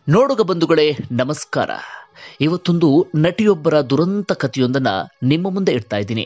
ನೋಡುಗ ಬಂಧುಗಳೇ ನಮಸ್ಕಾರ ಇವತ್ತೊಂದು ನಟಿಯೊಬ್ಬರ ದುರಂತ ಕಥೆಯೊಂದನ್ನು ನಿಮ್ಮ ಮುಂದೆ ಇಡ್ತಾ ಇದ್ದೀನಿ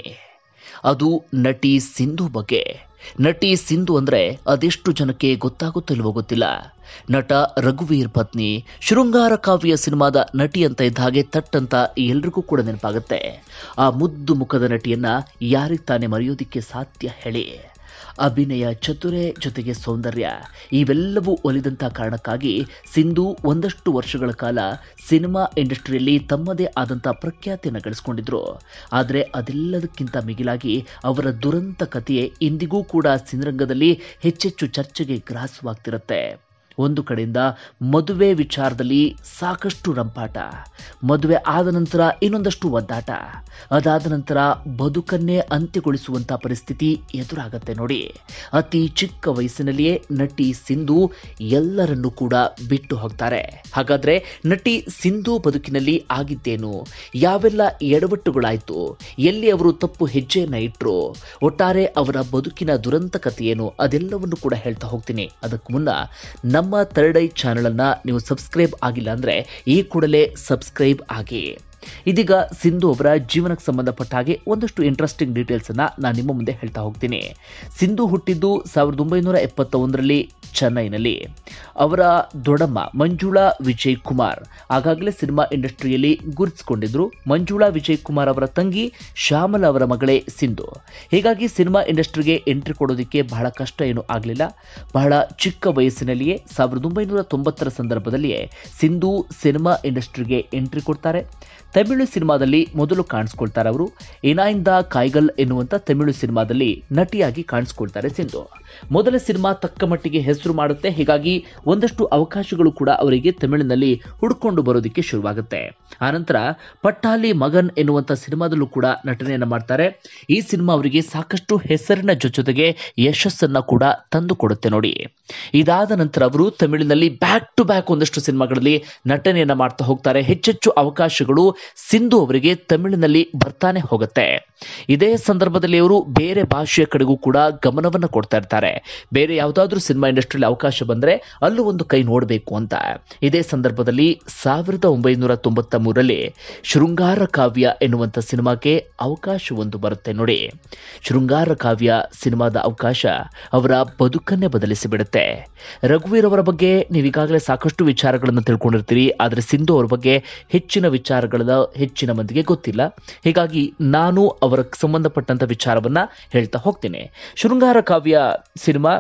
ಅದು ನಟಿ ಸಿಂಧು ಬಗ್ಗೆ ನಟಿ ಸಿಂಧು ಅಂದ್ರೆ ಅದೆಷ್ಟು ಜನಕ್ಕೆ ಗೊತ್ತಾಗುತ್ತಿಲ್ವೋ ಗೊತ್ತಿಲ್ಲ ನಟ ರಘುವೀರ್ ಪತ್ನಿ ಶೃಂಗಾರ ಕಾವ್ಯ ಸಿನಿಮಾದ ನಟಿ ಅಂತ ಇದ್ದ ಹಾಗೆ ತಟ್ ಅಂತ ಎಲ್ರಿಗೂ ಕೂಡ ನೆನಪಾಗುತ್ತೆ ಆ ಮುದ್ದು ಮುಖದ ನಟಿಯನ್ನ ಯಾರಿಗೆ ತಾನೇ ಮರೆಯೋದಿಕ್ಕೆ ಸಾಧ್ಯ ಹೇಳಿ ಅಭಿನಯ ಚತುರೆ ಜೊತೆಗೆ ಸೌಂದರ್ಯ ಇವೆಲ್ಲವೂ ಒಲಿದಂಥ ಕಾರಣಕ್ಕಾಗಿ ಸಿಂಧು ಒಂದಷ್ಟು ವರ್ಷಗಳ ಕಾಲ ಸಿನಿಮಾ ಇಂಡಸ್ಟ್ರಿಯಲ್ಲಿ ತಮ್ಮದೇ ಆದಂಥ ಪ್ರಖ್ಯಾತಿಯನ್ನು ಗಳಿಸ್ಕೊಂಡಿದ್ರು ಆದರೆ ಅದೆಲ್ಲದಕ್ಕಿಂತ ಮಿಗಿಲಾಗಿ ಅವರ ದುರಂತ ಕಥೆಯೇ ಇಂದಿಗೂ ಕೂಡ ಸಿನಿರಂಗದಲ್ಲಿ ಹೆಚ್ಚೆಚ್ಚು ಚರ್ಚೆಗೆ ಗ್ರಾಸವಾಗ್ತಿರುತ್ತೆ ಒಂದು ಕಡೆಯಿಂದ ಮದುವೆ ವಿಚಾರದಲ್ಲಿ ಸಾಕಷ್ಟು ರಂಪಾಟ ಮದುವೆ ಆದ ನಂತರ ಇನ್ನೊಂದಷ್ಟು ಒದ್ದಾಟ ಅದಾದ ನಂತರ ಬದುಕನ್ನೇ ಅಂತ್ಯಗೊಳಿಸುವಂಥ ಪರಿಸ್ಥಿತಿ ಎದುರಾಗತ್ತೆ ನೋಡಿ ಅತಿ ಚಿಕ್ಕ ವಯಸ್ಸಿನಲ್ಲಿಯೇ ನಟಿ ಸಿಂಧು ಎಲ್ಲರನ್ನೂ ಕೂಡ ಬಿಟ್ಟು ಹೋಗ್ತಾರೆ ಹಾಗಾದ್ರೆ ನಟಿ ಸಿಂಧು ಬದುಕಿನಲ್ಲಿ ಆಗಿದ್ದೇನು ಯಾವೆಲ್ಲ ಎಡವಟ್ಟುಗಳಾಯ್ತು ಎಲ್ಲಿ ಅವರು ತಪ್ಪು ಹೆಜ್ಜೆಯನ್ನ ಇಟ್ರು ಒಟ್ಟಾರೆ ಅವರ ಬದುಕಿನ ದುರಂತ ಕಥೆಯೇನು ಅದೆಲ್ಲವನ್ನು ಕೂಡ ಹೇಳ್ತಾ ಹೋಗ್ತೀನಿ ಅದಕ್ಕೂ ಮುನ್ನ ನಮ್ಮ ಥರ್ಡ್ ಐ ಚಾನಲ್ ಅನ್ನ ನೀವು ಸಬ್ಸ್ಕ್ರೈಬ್ ಆಗಿಲ್ಲ ಅಂದ್ರೆ ಈ ಕೂಡಲೇ ಸಬ್ಸ್ಕ್ರೈಬ್ ಆಗಿ ಇದೀಗ ಸಿಂಧು ಅವರ ಜೀವನಕ್ಕೆ ಸಂಬಂಧಪಟ್ಟ ಹಾಗೆ ಒಂದಷ್ಟು ಇಂಟ್ರೆಸ್ಟಿಂಗ್ ಡೀಟೇಲ್ಸ್ ಅನ್ನ ನಾನು ನಿಮ್ಮ ಮುಂದೆ ಹೇಳ್ತಾ ಹೋಗ್ತೀನಿ ಸಿಂಧು ಹುಟ್ಟಿದ್ದು ಸಾವಿರದ ಒಂಬೈನೂರ ಎಪ್ಪತ್ತ ಒಂದರಲ್ಲಿ ಚೆನ್ನೈನಲ್ಲಿ ಅವರ ದೊಡ್ಡಮ್ಮ ಮಂಜುಳಾ ವಿಜಯ್ ಕುಮಾರ್ ಆಗಾಗಲೇ ಸಿನಿಮಾ ಇಂಡಸ್ಟ್ರಿಯಲ್ಲಿ ಗುರುತಿಸಿಕೊಂಡಿದ್ರು ಮಂಜುಳಾ ವಿಜಯ್ ಕುಮಾರ್ ಅವರ ತಂಗಿ ಶ್ಯಾಮಲ ಅವರ ಮಗಳೇ ಸಿಂಧು ಹೀಗಾಗಿ ಸಿನಿಮಾ ಇಂಡಸ್ಟ್ರಿಗೆ ಎಂಟ್ರಿ ಕೊಡೋದಕ್ಕೆ ಬಹಳ ಕಷ್ಟ ಏನೂ ಆಗಲಿಲ್ಲ ಬಹಳ ಚಿಕ್ಕ ವಯಸ್ಸಿನಲ್ಲಿಯೇ ಸಾವಿರದ ಒಂಬೈನೂರ ತೊಂಬತ್ತರ ಸಂದರ್ಭದಲ್ಲಿಯೇ ಸಿಂಧು ಸಿನಿಮಾ ಇಂಡಸ್ಟ್ರಿಗೆ ಎಂಟ್ರಿ ಕೊಡ್ತಾರೆ ತಮಿಳು ಸಿನಿಮಾದಲ್ಲಿ ಮೊದಲು ಕಾಣಿಸ್ಕೊಳ್ತಾರೆ ಅವರು ಇನಾಯಿಂದ ಕಾಯ್ಗಲ್ ಎನ್ನುವಂಥ ತಮಿಳು ಸಿನಿಮಾದಲ್ಲಿ ನಟಿಯಾಗಿ ಕಾಣಿಸ್ಕೊಳ್ತಾರೆ ಸಿಂಧು ಮೊದಲ ಸಿನಿಮಾ ತಕ್ಕ ಮಟ್ಟಿಗೆ ಹೆಸರು ಮಾಡುತ್ತೆ ಹೀಗಾಗಿ ಒಂದಷ್ಟು ಅವಕಾಶಗಳು ಕೂಡ ಅವರಿಗೆ ತಮಿಳಿನಲ್ಲಿ ಹುಡ್ಕೊಂಡು ಬರೋದಕ್ಕೆ ಶುರುವಾಗುತ್ತೆ ಆನಂತರ ಪಟ್ಟಾಲಿ ಮಗನ್ ಎನ್ನುವಂಥ ಸಿನಿಮಾದಲ್ಲೂ ಕೂಡ ನಟನೆಯನ್ನ ಮಾಡ್ತಾರೆ ಈ ಸಿನಿಮಾ ಅವರಿಗೆ ಸಾಕಷ್ಟು ಹೆಸರಿನ ಜೊತೆಗೆ ಯಶಸ್ಸನ್ನ ಕೂಡ ತಂದು ಕೊಡುತ್ತೆ ನೋಡಿ ಇದಾದ ನಂತರ ಅವರು ತಮಿಳಿನಲ್ಲಿ ಬ್ಯಾಕ್ ಟು ಬ್ಯಾಕ್ ಒಂದಷ್ಟು ಸಿನಿಮಾಗಳಲ್ಲಿ ನಟನೆಯನ್ನ ಮಾಡ್ತಾ ಹೋಗ್ತಾರೆ ಹೆಚ್ಚೆಚ್ಚು ಅವಕಾಶಗಳು ಸಿಂಧು ಅವರಿಗೆ ತಮಿಳಿನಲ್ಲಿ ಬರ್ತಾನೆ ಹೋಗುತ್ತೆ ಇದೇ ಸಂದರ್ಭದಲ್ಲಿ ಅವರು ಬೇರೆ ಭಾಷೆಯ ಕಡೆಗೂ ಕೂಡ ಗಮನವನ್ನು ಕೊಡ್ತಾ ಇರ್ತಾರೆ ಬೇರೆ ಯಾವುದಾದ್ರೂ ಸಿನಿಮಾ ಇಂಡಸ್ಟ್ರಿಯಲ್ಲಿ ಅವಕಾಶ ಬಂದ್ರೆ ಅಲ್ಲೂ ಒಂದು ಕೈ ನೋಡಬೇಕು ಅಂತ ಇದೇ ಸಂದರ್ಭದಲ್ಲಿ ಸಾವಿರದ ಒಂಬೈನೂರ ತೊಂಬತ್ತ ಮೂರರಲ್ಲಿ ಶೃಂಗಾರ ಕಾವ್ಯ ಎನ್ನುವಂಥ ಸಿನಿಮಾಕ್ಕೆ ಅವಕಾಶವೊಂದು ಬರುತ್ತೆ ನೋಡಿ ಶೃಂಗಾರ ಕಾವ್ಯ ಸಿನಿಮಾದ ಅವಕಾಶ ಅವರ ಬದುಕನ್ನೇ ಬದಲಿಸಿಬಿಡುತ್ತೆ ರಘುವೀರ್ ಅವರ ಬಗ್ಗೆ ನೀವು ಈಗಾಗಲೇ ಸಾಕಷ್ಟು ವಿಚಾರಗಳನ್ನು ತಿಳ್ಕೊಂಡಿರ್ತೀರಿ ಆದರೆ ಸಿಂಧು ಅವರ ಬಗ್ಗೆ ಹೆಚ್ಚಿನ ವಿಚಾರಗಳ ಹೆಚ್ಚಿನ ಮಂದಿಗೆ ಗೊತ್ತಿಲ್ಲ ಹೀಗಾಗಿ ನಾನು ಅವರ ಸಂಬಂಧಪಟ್ಟಂತ ವಿಚಾರವನ್ನ ಹೇಳ್ತಾ ಹೋಗ್ತೀನಿ ಶೃಂಗಾರ ಕಾವ್ಯ ಸಿನಿಮಾ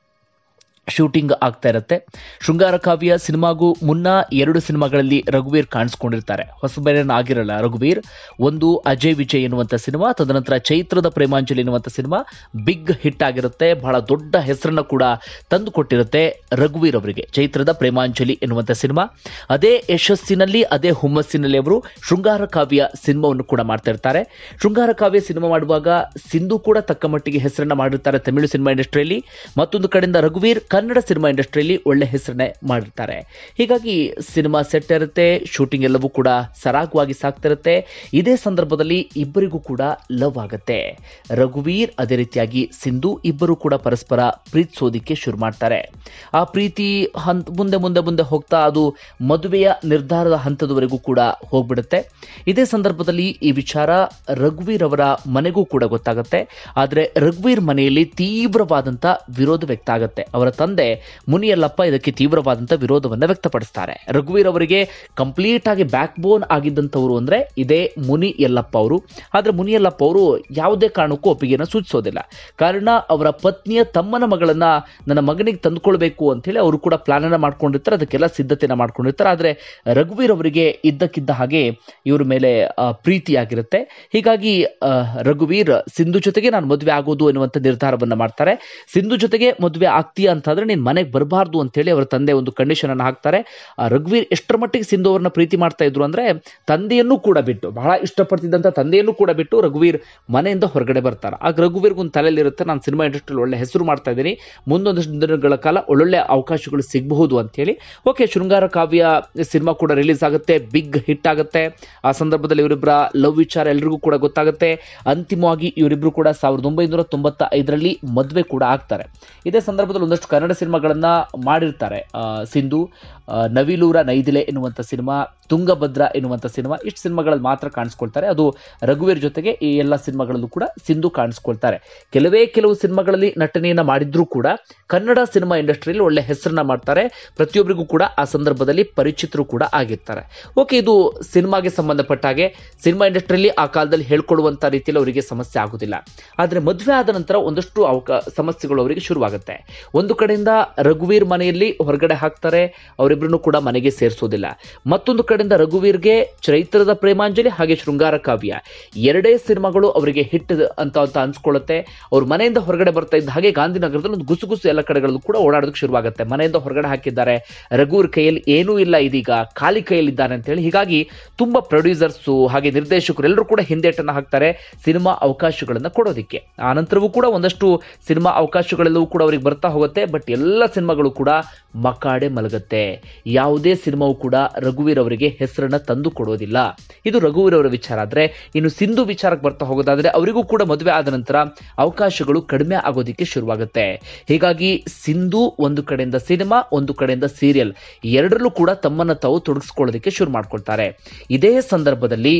ಶೂಟಿಂಗ್ ಆಗ್ತಾ ಇರುತ್ತೆ ಶೃಂಗಾರ ಕಾವ್ಯ ಸಿನಿಮಾಗೂ ಮುನ್ನ ಎರಡು ಸಿನಿಮಾಗಳಲ್ಲಿ ರಘುವೀರ್ ಕಾಣಿಸ್ಕೊಂಡಿರ್ತಾರೆ ಹೊಸಬರೇನ ಆಗಿರಲ್ಲ ರಘುವೀರ್ ಒಂದು ಅಜಯ್ ವಿಜಯ್ ಎನ್ನುವಂಥ ಸಿನಿಮಾ ತದನಂತರ ಚೈತ್ರದ ಪ್ರೇಮಾಂಜಲಿ ಎನ್ನುವಂಥ ಸಿನಿಮಾ ಬಿಗ್ ಹಿಟ್ ಆಗಿರುತ್ತೆ ಬಹಳ ದೊಡ್ಡ ಹೆಸರನ್ನ ಕೂಡ ತಂದು ಕೊಟ್ಟಿರುತ್ತೆ ರಘುವೀರ್ ಅವರಿಗೆ ಚೈತ್ರದ ಪ್ರೇಮಾಂಜಲಿ ಎನ್ನುವಂಥ ಸಿನಿಮಾ ಅದೇ ಯಶಸ್ಸಿನಲ್ಲಿ ಅದೇ ಹುಮ್ಮಸ್ಸಿನಲ್ಲಿ ಅವರು ಶೃಂಗಾರ ಕಾವ್ಯ ಸಿನಿಮಾವನ್ನು ಕೂಡ ಮಾಡ್ತಾ ಇರ್ತಾರೆ ಶೃಂಗಾರ ಕಾವ್ಯ ಸಿನಿಮಾ ಮಾಡುವಾಗ ಸಿಂಧು ಕೂಡ ತಕ್ಕ ಮಟ್ಟಿಗೆ ಹೆಸರನ್ನ ಮಾಡಿರ್ತಾರೆ ತಮಿಳು ಸಿನಿಮಾ ಇಂಡಸ್ಟ್ರಿಯಲ್ಲಿ ಮತ್ತೊಂದು ಕಡೆಯಿಂದ ರಘುವೀರ್ ಕನ್ನಡ ಸಿನಿಮಾ ಇಂಡಸ್ಟ್ರಿಯಲ್ಲಿ ಒಳ್ಳೆ ಹೆಸರನ್ನೇ ಮಾಡಿರ್ತಾರೆ ಹೀಗಾಗಿ ಸಿನಿಮಾ ಸೆಟ್ ಇರುತ್ತೆ ಶೂಟಿಂಗ್ ಎಲ್ಲವೂ ಕೂಡ ಸರಾಗವಾಗಿ ಸಾಗ್ತಿರುತ್ತೆ ಇದೇ ಸಂದರ್ಭದಲ್ಲಿ ಇಬ್ಬರಿಗೂ ಕೂಡ ಲವ್ ಆಗುತ್ತೆ ರಘುವೀರ್ ಅದೇ ರೀತಿಯಾಗಿ ಸಿಂಧು ಇಬ್ಬರು ಕೂಡ ಪರಸ್ಪರ ಪ್ರೀತಿಸೋದಿಕ್ಕೆ ಶುರು ಮಾಡ್ತಾರೆ ಆ ಪ್ರೀತಿ ಹಂತ ಮುಂದೆ ಮುಂದೆ ಮುಂದೆ ಹೋಗ್ತಾ ಅದು ಮದುವೆಯ ನಿರ್ಧಾರದ ಹಂತದವರೆಗೂ ಕೂಡ ಹೋಗ್ಬಿಡುತ್ತೆ ಇದೇ ಸಂದರ್ಭದಲ್ಲಿ ಈ ವಿಚಾರ ರಘುವೀರ್ ಅವರ ಮನೆಗೂ ಕೂಡ ಗೊತ್ತಾಗುತ್ತೆ ಆದರೆ ರಘುವೀರ್ ಮನೆಯಲ್ಲಿ ತೀವ್ರವಾದಂಥ ವಿರೋಧ ವ್ಯಕ್ತ ಆಗುತ್ತೆ ಅವರ ತಂದೆ ಮುನಿಯಲ್ಲಪ್ಪ ಇದಕ್ಕೆ ತೀವ್ರವಾದಂಥ ವಿರೋಧವನ್ನು ವ್ಯಕ್ತಪಡಿಸ್ತಾರೆ ರಘುವೀರ್ ಅವರಿಗೆ ಕಂಪ್ಲೀಟ್ ಆಗಿ ಬ್ಯಾಕ್ ಬೋನ್ ಆಗಿದ್ದಂಥವ್ರು ಅಂದ್ರೆ ಇದೇ ಮುನಿ ಯಲ್ಲಪ್ಪ ಅವರು ಆದ್ರೆ ಮುನಿ ಯಲ್ಲಪ್ಪ ಅವರು ಯಾವುದೇ ಕಾರಣಕ್ಕೂ ಒಪ್ಪಿಗೆಯನ್ನು ಸೂಚಿಸೋದಿಲ್ಲ ಕಾರಣ ಅವರ ಪತ್ನಿಯ ತಮ್ಮನ ಮಗಳನ್ನ ನನ್ನ ಮಗನಿಗೆ ತಂದುಕೊಳ್ಬೇಕು ಅಂತ ಹೇಳಿ ಅವರು ಕೂಡ ಪ್ಲಾನ್ ಅನ್ನ ಮಾಡ್ಕೊಂಡಿರ್ತಾರೆ ಅದಕ್ಕೆಲ್ಲ ಸಿದ್ಧತೆಯನ್ನ ಮಾಡ್ಕೊಂಡಿರ್ತಾರೆ ಆದ್ರೆ ರಘುವೀರ್ ಅವರಿಗೆ ಇದ್ದಕ್ಕಿದ್ದ ಹಾಗೆ ಇವ್ರ ಮೇಲೆ ಆ, ಪ್ರೀತಿಯಾಗಿರುತ್ತೆ ಹೀಗಾಗಿ ಆ, ರಘುವೀರ್ ಸಿಂಧು ಜೊತೆಗೆ ನಾನು ಮದುವೆ ಆಗೋದು ಎನ್ನುವಂಥ ನಿರ್ಧಾರವನ್ನ ಮಾಡ್ತಾರೆ ಸಿಂಧು ಜೊತೆಗೆ ಮದುವೆ ಆಗ್ತೀಯಾ ಅಂತಂದ್ರೆ ನೀನ್ ಮನೆಗೆ ಬರಬಾರ್ದು ಅಂತ ಹೇಳಿ ಅವರ ತಂದೆ ಒಂದು ಕಂಡೀಷನ್ ಅನ್ನು ಹಾಕ್ತಾರೆ ಆ ರಘುವೀರ್ ಎಷ್ಟರ ಮಟ್ಟಿಗೆ ಸಿಂಧು ಅವ್ರನ್ನ ಪ್ರೀತಿ ಮಾಡ್ತಾ ಇದ್ರು ಅಂದ್ರೆ ತಂದೆಯನ್ನು ಕೂಡ ಬಿಟ್ಟು ಬಹಳ ಇಷ್ಟಪಡ್ತಿದ್ದಂಥ ತಂದೆಯನ್ನು ಕೂಡ ಬಿಟ್ಟು ರಘುವೀರ್ ಮನೆಯಿಂದ ಹೊರಗಡೆ ಬರ್ತಾರೆ ಆಗ ರಘುವೀರ್ಗೆ ಒಂದು ತಲೆಯಲ್ಲಿ ಇರುತ್ತೆ ನಾನು ಸಿನಿಮಾ ಇಂಡಸ್ಟ್ರಿಯಲ್ಲಿ ಒಳ್ಳೆ ಹೆಸರು ಮಾಡ್ತಾ ಇದ್ದೀನಿ ಮುಂದೊಂದಷ್ಟು ದಿನಗಳ ಕಾಲ ಒಳ್ಳೊಳ್ಳೆ ಅವಕಾಶಗಳು ಸಿಗಬಹುದು ಅಂತ ಹೇಳಿ ಓಕೆ ಶೃಂಗಾರ ಕಾವ್ಯ ಸಿನಿಮಾ ಕೂಡ ರಿಲೀಸ್ ಆಗುತ್ತೆ ಬಿಗ್ ಹಿಟ್ ಆಗುತ್ತೆ ಆ ಸಂದರ್ಭದಲ್ಲಿ ಇವರಿಬ್ಬರ ಲವ್ ವಿಚಾರ ಎಲ್ರಿಗೂ ಕೂಡ ಗೊತ್ತಾಗುತ್ತೆ ಅಂತಿಮವಾಗಿ ಇವರಿಬ್ರು ಕೂಡ ಸಾವಿರದ ಒಂಬೈನೂರ ತೊಂಬತ್ತ ಐದರಲ್ಲಿ ಮದುವೆ ಕೂಡ ಆಗ್ತಾರೆ ಇದೇ ಸಂದರ್ಭದಲ್ಲಿ ಒಂದಷ್ಟು ಕನ್ನಡ ಕನ್ನಡ ಸಿನಿಮಾಗಳನ್ನ ಮಾಡಿರ್ತಾರೆ ಆ, ಸಿಂಧು ಆ, ನವಿಲೂರ ನೈದಿಲೆ ಎನ್ನುವಂಥ ಸಿನಿಮಾ ತುಂಗಭದ್ರ ಎನ್ನುವಂಥ ಸಿನಿಮಾ ಇಷ್ಟು ಸಿನಿಮಾಗಳಲ್ಲಿ ಮಾತ್ರ ಕಾಣಿಸ್ಕೊಳ್ತಾರೆ ಅದು ರಘುವೀರ್ ಜೊತೆಗೆ ಈ ಎಲ್ಲ ಸಿನಿಮಾಗಳಲ್ಲೂ ಕೂಡ ಸಿಂಧು ಕಾಣಿಸ್ಕೊಳ್ತಾರೆ ಕೆಲವೇ ಕೆಲವು ಸಿನಿಮಾಗಳಲ್ಲಿ ನಟನೆಯನ್ನ ಮಾಡಿದ್ರೂ ಕೂಡ ಕನ್ನಡ ಸಿನಿಮಾ ಇಂಡಸ್ಟ್ರಿಯಲ್ಲಿ ಒಳ್ಳೆ ಹೆಸರನ್ನ ಮಾಡ್ತಾರೆ ಪ್ರತಿಯೊಬ್ಬರಿಗೂ ಕೂಡ ಆ ಸಂದರ್ಭದಲ್ಲಿ ಪರಿಚಿತರು ಕೂಡ ಆಗಿರ್ತಾರೆ ಓಕೆ ಇದು ಸಿನಿಮಾಗೆ ಸಂಬಂಧಪಟ್ಟ ಹಾಗೆ ಸಿನಿಮಾ ಇಂಡಸ್ಟ್ರಿಯಲ್ಲಿ ಆ ಕಾಲದಲ್ಲಿ ಹೇಳ್ಕೊಡುವಂತ ರೀತಿಯಲ್ಲಿ ಅವರಿಗೆ ಸಮಸ್ಯೆ ಆಗುದಿಲ್ಲ ಆದ್ರೆ ಮದುವೆ ಆದ ನಂತರ ಒಂದಷ್ಟು ಅವಕ ಸಮಸ್ಯೆಗಳು ಅವರಿಗೆ ಶುರುವಾಗುತ್ತೆ ಒಂದು ಕಡೆಯಿಂದ ರಘುವೀರ್ ಮನೆಯಲ್ಲಿ ಹೊರಗಡೆ ಹಾಕ್ತಾರೆ ಅವರಿಬ್ಬರನ್ನು ಕೂಡ ಮನೆಗೆ ಸೇರಿಸೋದಿಲ್ಲ ಮತ್ತೊಂದು ಕಡೆಯಿಂದ ರಘುವೀರ್ಗೆ ಚೈತ್ರದ ಪ್ರೇಮಾಂಜಲಿ ಹಾಗೆ ಶೃಂಗಾರ ಕಾವ್ಯ ಎರಡೇ ಸಿನಿಮಾಗಳು ಅವರಿಗೆ ಹಿಟ್ ಅಂತ ಅಂತ ಅನ್ಸ್ಕೊಳ್ಳುತ್ತೆ ಅವ್ರ ಮನೆಯಿಂದ ಹೊರಗಡೆ ಬರ್ತಾ ಇದ್ದ ಹಾಗೆ ಗಾಂಧಿನಗರದಲ್ಲಿ ಒಂದು ಗುಸುಗುಸು ಎಲ್ಲ ಕಡೆಗಳಲ್ಲೂ ಕೂಡ ಓಡಾಡೋದಕ್ಕೆ ಶುರುವಾಗುತ್ತೆ ಮನೆಯಿಂದ ಹೊರಗಡೆ ಹಾಕಿದ್ದಾರೆ ರಘುವೀರ್ ಕೈಯಲ್ಲಿ ಏನೂ ಇಲ್ಲ ಇದೀಗ ಖಾಲಿ ಕೈಯಲ್ಲಿದ್ದಾನೆ ಅಂತ ಹೇಳಿ ಹೀಗಾಗಿ ತುಂಬಾ ಪ್ರೊಡ್ಯೂಸರ್ಸು ಹಾಗೆ ನಿರ್ದೇಶಕರು ಎಲ್ಲರೂ ಕೂಡ ಹಿಂದೇಟನ್ನ ಹಾಕ್ತಾರೆ ಸಿನಿಮಾ ಅವಕಾಶಗಳನ್ನ ಕೊಡೋದಿಕ್ಕೆ ಆ ನಂತರವೂ ಕೂಡ ಒಂದಷ್ಟು ಸಿನಿಮಾ ಅವಕಾಶಗಳೆಲ್ಲವೂ ಕೂಡ ಅವ್ರಿಗೆ ಬರ್ತಾ ಹೋಗುತ್ತೆ ಬಟ್ ಎಲ್ಲ ಸಿನಿಮಾಗಳು ಕೂಡ ಮಕಾಡೆ ಮಲಗುತ್ತೆ ಯಾವುದೇ ಸಿನಿಮಾವು ಕೂಡ ರಘುವೀರ್ ಅವರಿಗೆ ಹೆಸರನ್ನ ತಂದು ಕೊಡೋದಿಲ್ಲ ಇದು ರಘುವೀರ್ ಅವರ ವಿಚಾರ ಆದ್ರೆ ಇನ್ನು ಸಿಂಧು ವಿಚಾರಕ್ಕೆ ಬರ್ತಾ ಹೋಗೋದಾದ್ರೆ ಅವರಿಗೂ ಕೂಡ ಮದುವೆ ಆದ ನಂತರ ಅವಕಾಶಗಳು ಕಡಿಮೆ ಆಗೋದಿಕ್ಕೆ ಶುರುವಾಗುತ್ತೆ ಹೀಗಾಗಿ ಸಿಂಧು ಒಂದು ಕಡೆಯಿಂದ ಸಿನಿಮಾ ಒಂದು ಕಡೆಯಿಂದ ಸೀರಿಯಲ್ ಎರಡರಲ್ಲೂ ಕೂಡ ತಮ್ಮನ್ನ ತಾವು ತೊಡಗಿಸ್ಕೊಳ್ಳೋದಕ್ಕೆ ಶುರು ಮಾಡ್ಕೊಳ್ತಾರೆ ಇದೇ ಸಂದರ್ಭದಲ್ಲಿ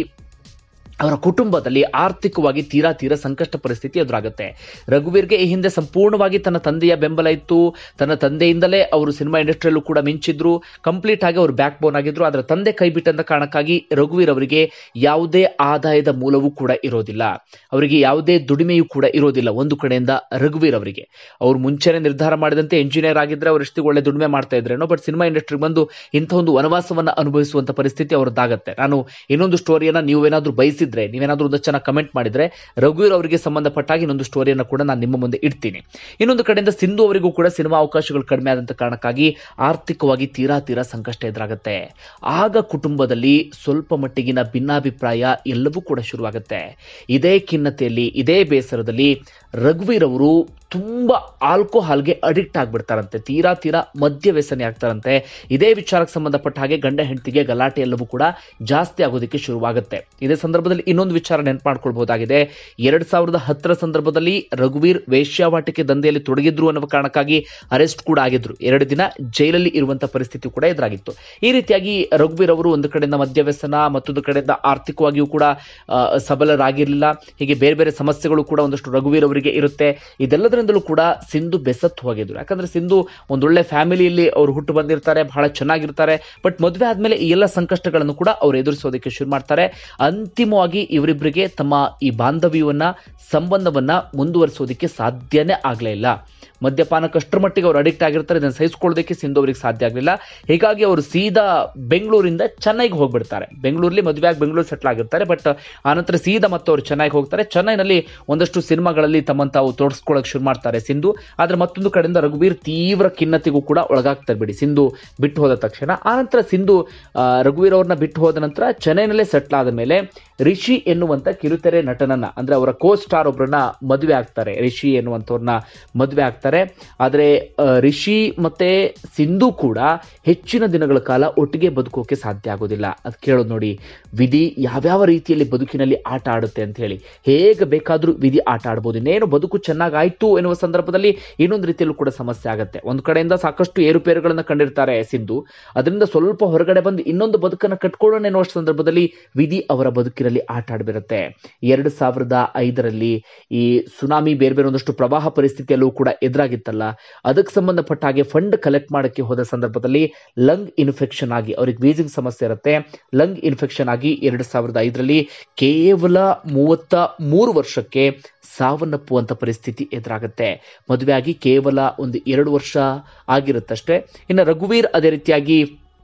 ಅವರ ಕುಟುಂಬದಲ್ಲಿ ಆರ್ಥಿಕವಾಗಿ ತೀರಾ ತೀರಾ ಸಂಕಷ್ಟ ಪರಿಸ್ಥಿತಿ ಎದುರಾಗುತ್ತೆ ರಘುವೀರ್ಗೆ ಈ ಹಿಂದೆ ಸಂಪೂರ್ಣವಾಗಿ ತನ್ನ ತಂದೆಯ ಬೆಂಬಲ ಇತ್ತು ತನ್ನ ತಂದೆಯಿಂದಲೇ ಅವರು ಸಿನಿಮಾ ಇಂಡಸ್ಟ್ರಿಯಲ್ಲೂ ಕೂಡ ಮಿಂಚಿದ್ರು ಕಂಪ್ಲೀಟ್ ಆಗಿ ಅವರು ಬ್ಯಾಕ್ ಬೋನ್ ಆಗಿದ್ರು ಅದರ ತಂದೆ ಕೈ ಬಿಟ್ಟಂತ ಕಾರಣಕ್ಕಾಗಿ ರಘುವೀರ್ ಅವರಿಗೆ ಯಾವುದೇ ಆದಾಯದ ಮೂಲವೂ ಕೂಡ ಇರೋದಿಲ್ಲ ಅವರಿಗೆ ಯಾವುದೇ ದುಡಿಮೆಯೂ ಕೂಡ ಇರೋದಿಲ್ಲ ಒಂದು ಕಡೆಯಿಂದ ರಘುವೀರ್ ಅವರಿಗೆ ಅವ್ರು ಮುಂಚೆನೆ ನಿರ್ಧಾರ ಮಾಡಿದಂತೆ ಇಂಜಿನಿಯರ್ ಆಗಿದ್ರೆ ಅವ್ರು ಎಷ್ಟು ಒಳ್ಳೆ ದುಡಿಮೆ ಮಾಡ್ತಾ ಇದ್ರೇನೋ ಬಟ್ ಸಿನಿಮಾ ಇಂಡಸ್ಟ್ರಿಗೆ ಬಂದು ಇಂಥ ಒಂದು ವನವಾಸವನ್ನ ಅನುಭವಿಸುವಂತ ಪರಿಸ್ಥಿತಿ ಅವ್ರದ್ದಾಗತ್ತೆ ನಾನು ಇನ್ನೊಂದು ಸ್ಟೋರಿಯನ್ನ ನೀವೇನಾದ್ರೂ ಬಯಸಿದ್ರೆ ನೀವೇನಾದ್ರೂ ಒಂದು ಚೆನ್ನಾಗಿ ಕಮೆಂಟ್ ಮಾಡಿದ್ರೆ ರಘುವೀರ್ ಅವರಿಗೆ ಸಂಬಂಧಪಟ್ಟಾಗ ಇನ್ನೊಂದು ಸ್ಟೋರಿಯನ್ನು ಕೂಡ ನಾನು ನಿಮ್ಮ ಮುಂದೆ ಇಡ್ತೀನಿ ಇನ್ನೊಂದು ಕಡೆಯಿಂದ ಸಿಂಧು ಅವರಿಗೂ ಕೂಡ ಸಿನಿಮಾ ಅವಕಾಶಗಳು ಕಡಿಮೆ ಆದಂತ ಕಾರಣಕ್ಕಾಗಿ ಆರ್ಥಿಕವಾಗಿ ತೀರಾ ತೀರಾ ಸಂಕಷ್ಟ ಎದುರಾಗುತ್ತೆ ಆಗ ಕುಟುಂಬದಲ್ಲಿ ಸ್ವಲ್ಪ ಮಟ್ಟಿಗಿನ ಭಿನ್ನಾಭಿಪ್ರಾಯ ಎಲ್ಲವೂ ಕೂಡ ಶುರುವಾಗುತ್ತೆ ಇದೇ ಖಿನ್ನತೆಯಲ್ಲಿ ಇದೇ ಬೇಸರದಲ್ಲಿ ರಘುವೀರ್ ಅವರು ತುಂಬಾ ಆಲ್ಕೋಹಾಲ್ಗೆ ಅಡಿಕ್ಟ್ ಆಗ್ಬಿಡ್ತಾರಂತೆ ತೀರಾ ತೀರಾ ಮದ್ಯ ವ್ಯಸನಿ ಆಗ್ತಾರಂತೆ ಇದೇ ವಿಚಾರಕ್ಕೆ ಸಂಬಂಧಪಟ್ಟ ಹಾಗೆ ಗಂಡ ಹೆಂಡತಿಗೆ ಗಲಾಟೆ ಎಲ್ಲವೂ ಕೂಡ ಜಾಸ್ತಿ ಆಗೋದಕ್ಕೆ ಶುರುವಾಗುತ್ತೆ ಇದೇ ಸಂದರ್ಭದಲ್ಲಿ ಇನ್ನೊಂದು ವಿಚಾರ ನೆನಪು ಮಾಡ್ಕೊಳ್ಬಹುದಾಗಿದೆ ಎರಡ್ ಸಾವಿರದ ಹತ್ತರ ಸಂದರ್ಭದಲ್ಲಿ ರಘುವೀರ್ ವೇಶ್ಯಾವಾಟಿಕೆ ದಂಧೆಯಲ್ಲಿ ತೊಡಗಿದ್ರು ಅನ್ನುವ ಕಾರಣಕ್ಕಾಗಿ ಅರೆಸ್ಟ್ ಕೂಡ ಆಗಿದ್ರು ಎರಡು ದಿನ ಜೈಲಲ್ಲಿ ಇರುವಂತಹ ಪರಿಸ್ಥಿತಿ ಕೂಡ ಎದುರಾಗಿತ್ತು ಈ ರೀತಿಯಾಗಿ ರಘುವೀರ್ ಅವರು ಒಂದು ಕಡೆಯಿಂದ ಮದ್ಯ ವ್ಯಸನ ಮತ್ತೊಂದು ಕಡೆಯಿಂದ ಆರ್ಥಿಕವಾಗಿಯೂ ಕೂಡ ಆ, ಸಬಲರಾಗಿರಲಿಲ್ಲ ಹೀಗೆ ಬೇರೆ ಬೇರೆ ಸಮಸ್ಯೆಗಳು ಕೂಡ ಒಂದಷ್ಟು ರಘುವೀರ್ ಅವರಿಗೆ ಇರುತ್ತೆ ಇದೆಲ್ಲದರಿಂದಲೂ ಕೂಡ ಸಿಂಧು ಬೆಸತ್ತು ಹೋಗಿದ್ರು ಯಾಕಂದ್ರೆ ಸಿಂಧು ಒಂದೊಳ್ಳೆ ಫ್ಯಾಮಿಲಿಯಲ್ಲಿ ಅವರು ಹುಟ್ಟು ಬಂದಿರ್ತಾರೆ ಬಹಳ ಚೆನ್ನಾಗಿರ್ತಾರೆ ಬಟ್ ಮದುವೆ ಆದ್ಮೇಲೆ ಈ ಎಲ್ಲ ಸಂಕಷ್ಟಗಳನ್ನು ಕೂಡ ಅವ್ರು ಎದುರಿಸೋದಕ್ಕೆ ಶುರು ಮಾಡ್ತಾರೆ ಅಂತಿಮವಾಗಿ ಇವರಿಬ್ಬರಿಗೆ ತಮ್ಮ ಈ ಬಾಂಧವ್ಯವನ್ನ ಸಂಬಂಧವನ್ನ ಮುಂದುವರಿಸೋದಕ್ಕೆ ಸಾಧ್ಯನೇ ಆಗ್ಲೇ ಇಲ್ಲ ಮದ್ಯಪಾನಕ್ಕಷ್ಟರ ಮಟ್ಟಿಗೆ ಅವರು ಅಡಿಕ್ಟ್ ಆಗಿರ್ತಾರೆ ಇದನ್ನು ಸಹಿಸ್ಕೊಳ್ಳೋದಕ್ಕೆ ಸಿಂಧು ಅವರಿಗೆ ಸಾಧ್ಯ ಆಗಲಿಲ್ಲ ಹೀಗಾಗಿ ಅವರು ಸೀದಾ ಬೆಂಗಳೂರಿಂದ ಚೆನ್ನೈಗೆ ಹೋಗ್ಬಿಡ್ತಾರೆ ಬೆಂಗಳೂರಲ್ಲಿ ಮದುವೆ ಆಗಿ ಬೆಂಗಳೂರು ಸೆಟ್ಲ್ ಆಗಿರ್ತಾರೆ ಬಟ್ ಆನಂತರ ಸೀದಾ ಮತ್ತು ಅವರು ಚೆನ್ನೈಗೆ ಹೋಗ್ತಾರೆ ಚೆನ್ನೈನಲ್ಲಿ ಒಂದಷ್ಟು ಸಿನಿಮಾಗಳಲ್ಲಿ ತಮ್ಮನ್ನು ತಾವು ತೋರಿಸ್ಕೊಳ್ಳೋಕೆ ಶುರು ಮಾಡ್ತಾರೆ ಸಿಂಧು ಆದ್ರೆ ಮತ್ತೊಂದು ಕಡೆಯಿಂದ ರಘುವೀರ್ ತೀವ್ರ ಖಿನ್ನತೆಗೂ ಕೂಡ ಒಳಗಾಗ್ತಾರೆ ಬಿಡಿ ಸಿಂಧು ಬಿಟ್ಟು ಹೋದ ತಕ್ಷಣ ಆನಂತರ ಸಿಂಧು ಆ, ರಘುವೀರ್ ಅವ್ರನ್ನ ಬಿಟ್ಟು ಹೋದ ನಂತರ ಚೆನ್ನೈನಲ್ಲೇ ಸೆಟ್ಲ್ ಆದ ಮೇಲೆ ರಿಷಿ ಎನ್ನುವಂತ ಕಿರುತೆರೆ ನಟನನ್ನ ಅಂದ್ರೆ ಅವರ ಕೋ ಸ್ಟಾರ್ ಒಬ್ರನ್ನ ಮದುವೆ ಆಗ್ತಾರೆ ರಿಷಿ ಎನ್ನುವಂಥವ್ರನ್ನ ಮದುವೆ ಆಗ್ತಾರೆ ಆದ್ರೆ ಆ, ರಿಷಿ ಮತ್ತೆ ಸಿಂಧು ಕೂಡ ಹೆಚ್ಚಿನ ದಿನಗಳ ಕಾಲ ಒಟ್ಟಿಗೆ ಬದುಕೋಕೆ ಸಾಧ್ಯ ಆಗೋದಿಲ್ಲ ಅದು ಕೇಳೋದು ನೋಡಿ ವಿಧಿ ಯಾವ್ಯಾವ ರೀತಿಯಲ್ಲಿ ಬದುಕಿನಲ್ಲಿ ಆಟ ಆಡುತ್ತೆ ಅಂತ ಹೇಳಿ ಹೇಗೆ ಬೇಕಾದ್ರೂ ವಿಧಿ ಆಟ ಆಡ್ಬೋದು ಇನ್ನೇನು ಬದುಕು ಚೆನ್ನಾಗಾಯ್ತು ಎನ್ನುವ ಸಂದರ್ಭದಲ್ಲಿ ಇನ್ನೊಂದು ರೀತಿಯಲ್ಲೂ ಕೂಡ ಸಮಸ್ಯೆ ಆಗುತ್ತೆ ಒಂದು ಕಡೆಯಿಂದ ಸಾಕಷ್ಟು ಏರುಪೇರುಗಳನ್ನ ಕಂಡಿರ್ತಾರೆ ಸಿಂಧು ಅದರಿಂದ ಸ್ವಲ್ಪ ಹೊರಗಡೆ ಬಂದು ಇನ್ನೊಂದು ಬದುಕನ್ನು ಕಟ್ಕೊಳ್ಳೋಣ ಎನ್ನುವ ಸಂದರ್ಭದಲ್ಲಿ ವಿಧಿ ಅವರ ಬದುಕಿನಲ್ಲಿ ಆಟ ಆಡ್ಬಿರುತ್ತೆ ಎರಡು ಸಾವಿರದ ಐದರಲ್ಲಿ ಈ ಸುನಾಮಿ ಬೇರೆ ಬೇರೆ ಒಂದಷ್ಟು ಪ್ರವಾಹ ಪರಿಸ್ಥಿತಿಯಲ್ಲೂ ಕೂಡ ಎದುರಾಗಿತ್ತಲ್ಲ ಅದಕ್ಕೆ ಸಂಬಂಧಪಟ್ಟ ಹಾಗೆ ಫಂಡ್ ಕಲೆಕ್ಟ್ ಮಾಡಕ್ಕೆ ಹೋದ ಸಂದರ್ಭದಲ್ಲಿ ಲಂಗ್ ಇನ್ಫೆಕ್ಷನ್ ಆಗಿ ಅವ್ರಿಗೆ ವೀಸಿಂಗ್ ಸಮಸ್ಯೆ ಇರುತ್ತೆ ಲಂಗ್ ಇನ್ಫೆಕ್ಷನ್ ಆಗಿ ಎರಡು ಸಾವಿರದ ಐದರಲ್ಲಿ ಕೇವಲ ಮೂವತ್ತ ಮೂರು ವರ್ಷಕ್ಕೆ ಸಾವನ್ನಪ್ಪುವಂತ ಪರಿಸ್ಥಿತಿ ಎದುರಾಗುತ್ತೆ ಮದುವೆ ಆಗಿ ಕೇವಲ ಒಂದು ಎರಡು ವರ್ಷ ಆಗಿರುತ್ತಷ್ಟೇ ಇನ್ನು ರಘುವೀರ್ ಅದೇ ರೀತಿಯಾಗಿ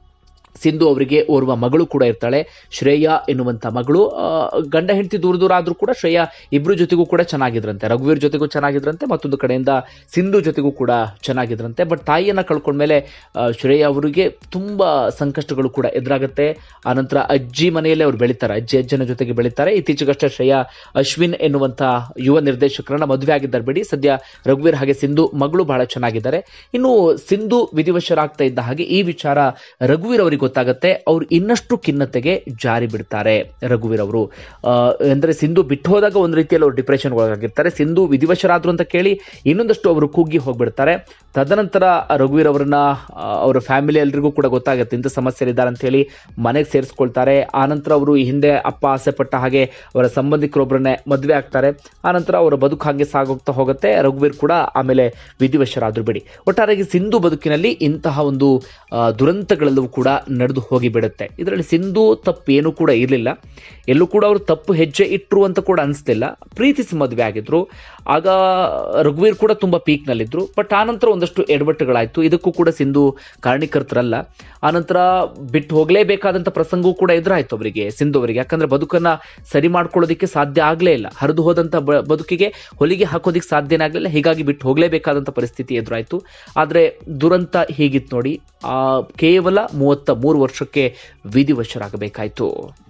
ಸಿಂಧು ಅವರಿಗೆ ಓರ್ವ ಮಗಳು ಕೂಡ ಇರ್ತಾಳೆ ಶ್ರೇಯಾ ಎನ್ನುವಂತ ಮಗಳು ಆ, ಗಂಡ ಹೆಂಡತಿ ದೂರ ದೂರ ಆದ್ರೂ ಕೂಡ ಶ್ರೇಯಾ ಇಬ್ರು ಜೊತೆಗೂ ಕೂಡ ಚೆನ್ನಾಗಿದ್ರಂತೆ ರಘುವೀರ್ ಜೊತೆಗೂ ಚೆನ್ನಾಗಿದ್ರಂತೆ ಮತ್ತೊಂದು ಕಡೆಯಿಂದ ಸಿಂಧು ಜೊತೆಗೂ ಕೂಡ ಚೆನ್ನಾಗಿದ್ರಂತೆ ಬಟ್ ತಾಯಿಯನ್ನ ಕಳ್ಕೊಂಡ್ಮೇಲೆ ಆ, ಶ್ರೇಯಾ ಅವರಿಗೆ ತುಂಬಾ ಸಂಕಷ್ಟಗಳು ಕೂಡ ಎದುರಾಗುತ್ತೆ ಆನಂತರ ಅಜ್ಜಿ ಮನೆಯಲ್ಲೇ ಅವ್ರು ಬೆಳಿತಾರೆ ಅಜ್ಜಿ ಅಜ್ಜನ ಜೊತೆಗೆ ಬೆಳಿತಾರೆ ಇತ್ತೀಚೆಗಷ್ಟೇ ಶ್ರೇಯಾ ಅಶ್ವಿನ್ ಎನ್ನುವಂತ ಯುವ ನಿರ್ದೇಶಕರನ್ನ ಮದುವೆ ಆಗಿದ್ದಾರೆ ಬಿಡಿ ಸದ್ಯ ರಘುವೀರ್ ಹಾಗೆ ಸಿಂಧು ಮಗಳು ಬಹಳ ಚೆನ್ನಾಗಿದ್ದಾರೆ ಇನ್ನು ಸಿಂಧು ವಿಧಿವಶರಾಗ್ತಾ ಇದ್ದ ಹಾಗೆ ಈ ವಿಚಾರ ರಘುವೀರ್ ಅವರಿಗೂ ಅವರಿಗೆ ಗೊತ್ತಾಗುತ್ತೆ ಅವ್ರು ಇನ್ನಷ್ಟು ಖಿನ್ನತೆಗೆ ಜಾರಿ ಬಿಡ್ತಾರೆ ರಘುವೀರ್ ಅವರು ಆ, ಅಂದ್ರೆ ಸಿಂಧು ಬಿಟ್ಟು ಹೋದಾಗ ಒಂದು ರೀತಿಯಲ್ಲಿ ಅವ್ರು ಡಿಪ್ರೆಷನ್ ಒಳಗಾಗಿರ್ತಾರೆ ಸಿಂಧು ವಿಧಿವಶರಾದ್ರು ಅಂತ ಕೇಳಿ ಇನ್ನೊಂದಷ್ಟು ಅವರು ಕುಗ್ಗಿ ಹೋಗ್ಬಿಡ್ತಾರೆ ತದನಂತರ ರಘುವೀರ್ ಅವರನ್ನ ಆ, ಅವರ ಫ್ಯಾಮಿಲಿ ಎಲ್ರಿಗೂ ಕೂಡ ಗೊತ್ತಾಗುತ್ತೆ ಇಂಥ ಸಮಸ್ಯೆಲಿದ್ದಾರೆ ಅಂತ ಹೇಳಿ ಮನೆಗೆ ಸೇರಿಸ್ಕೊಳ್ತಾರೆ ಆನಂತರ ಅವರು ಈ ಹಿಂದೆ ಅಪ್ಪ ಆಸೆ ಪಟ್ಟ ಹಾಗೆ ಅವರ ಸಂಬಂಧಿಕರೊಬ್ಬರನ್ನೇ ಮದುವೆ ಆಗ್ತಾರೆ ಆನಂತರ ಅವರ ಬದುಕು ಹಾಗೆ ಸಾಗೋಗ್ತಾ ಹೋಗುತ್ತೆ ರಘುವೀರ್ ಕೂಡ ಆಮೇಲೆ ವಿಧಿವಶರಾದ್ರು ಬಿಡಿ ಒಟ್ಟಾರೆಯಾಗಿ ಸಿಂಧು ಬದುಕಿನಲ್ಲಿ ಇಂತಹ ಒಂದು ಆ, ದುರಂತಗಳೆಲ್ಲವೂ ಕೂಡ ನಡೆದು ಹೋಗಿ ಬಿಡುತ್ತೆ ಇದರಲ್ಲಿ ಸಿಂಧು ತಪ್ಪೇನು ಕೂಡ ಇರಲಿಲ್ಲ ಎಲ್ಲೂ ಕೂಡ ಅವರು ತಪ್ಪು ಹೆಜ್ಜೆ ಇಟ್ಟರು ಅಂತ ಕೂಡ ಅನಿಸ್ಲಿಲ್ಲ ಪ್ರೀತಿಸಿ ಮದುವೆ ಆಗಿದ್ರು ಆಗ ರಘುವೀರ್ ಕೂಡ ತುಂಬಾ ಪೀಕ್ ನಲ್ಲಿದ್ರು ಬಟ್ ಆನಂತರ ಒಂದಷ್ಟು ಎಡವಟ್ಟುಗಳಾಯ್ತು ಇದಕ್ಕೂ ಕೂಡ ಸಿಂಧು ಕಾರಣೀಕರ್ತರಲ್ಲ ಆನಂತರ ಬಿಟ್ಟು ಹೋಗಲೇಬೇಕಾದಂತ ಪ್ರಸಂಗವೂ ಕೂಡ ಎದುರಾಯ್ತು ಅವರಿಗೆ ಸಿಂಧು ಅವರಿಗೆ ಯಾಕಂದ್ರೆ ಬದುಕನ್ನ ಸರಿ ಮಾಡ್ಕೊಳ್ಳೋದಕ್ಕೆ ಸಾಧ್ಯ ಆಗ್ಲೇ ಇಲ್ಲ ಹರಿದು ಹೋದಂತ ಬ- ಬದುಕಿಗೆ ಹೊಲಿಗೆ ಹಾಕೋದಿಕ್ಕೆ ಸಾಧ್ಯನೇ ಆಗ್ಲಿಲ್ಲ ಹೀಗಾಗಿ ಬಿಟ್ಟು ಹೋಗಲೇಬೇಕಾದಂತ ಪರಿಸ್ಥಿತಿ ಎದುರಾಯ್ತು ಆದ್ರೆ ದುರಂತ ಹೀಗಿತ್ತು ನೋಡಿ ಆ ಕೇವಲ ಮೂವತ್ತ ಮೂರು ವರ್ಷಕ್ಕೆ ವಿಧಿವಶರಾಗಬೇಕಾಯ್ತು